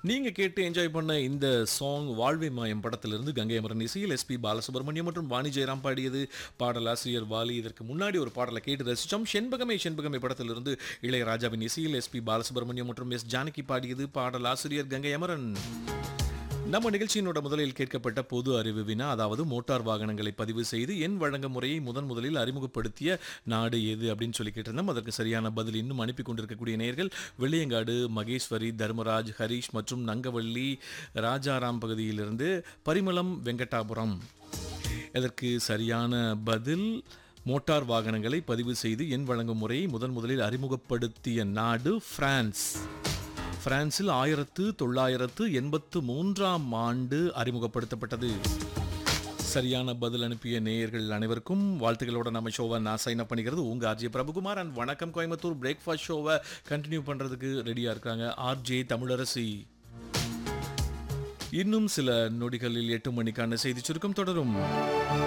நீங்க கேட்டு என்ஜாய் பண்ண இந்த சாங் வாழ்வை மாயம் படத்திலிருந்து கங்கை அமரன் இசையில் எஸ்பி பாலசுப்ரமணியம் மற்றும் வாணி ஜெயராம் பாடியது பாடலாசிரியர் வாலி இதற்கு முன்னாடி ஒரு பாடலை கேட்டு ரசிச்சோம் செண்பகமே செண்பகமே படத்திலிருந்து இளையராஜாவின் இசையில் எஸ்பி பாலசுப்ரமணியம் மற்றும் எஸ் ஜானகி பாடியது பாடலாசிரியர் கங்கை அமரன் நம்ம நிகழ்ச்சியினோட முதலில் கேட்கப்பட்ட பொது அறிவு வினா அதாவது மோட்டார் வாகனங்களை பதிவு செய்து எண் வழங்க முறையை முதன் முதலில் அறிமுகப்படுத்திய நாடு எது அப்படின்னு சொல்லி கேட்டிருந்தோம் அதற்கு சரியான பதில் இன்னும் அனுப்பி கொண்டிருக்கக்கூடிய நேர்கள் வெள்ளியங்காடு மகேஸ்வரி தர்மராஜ் ஹரீஷ் மற்றும் நங்கவள்ளி ராஜாராம் பகுதியிலிருந்து பரிமளம் வெங்கடாபுரம் இதற்கு சரியான பதில் மோட்டார் வாகனங்களை பதிவு செய்து எண் வழங்கும் முறையை முதன் முதலில் அறிமுகப்படுத்திய நாடு பிரான்ஸ் பிரான்சில் ஆயிரத்து தொள்ளாயிரத்து எண்பத்து மூன்றாம் ஆண்டு அறிமுகப்படுத்தப்பட்டது சரியான பதில் அனுப்பிய நேயர்கள் அனைவருக்கும் வாழ்த்துக்களோட நம்ம ஷோவை நான் சைன் அப் பண்ணிக்கிறது உங்க ஆர்ஜே பிரபுகுமார் அண்ட் வணக்கம் கோயம்புத்தூர் பிரேக்ஃபாஸ்ட் ஷோவை கண்டினியூ பண்றதுக்கு ரெடியா இருக்காங்க ஆர்ஜே தமிழரசி இன்னும் சில நொடிகளில் எட்டு மணிக்கான செய்தி சுருக்கம் தொடரும்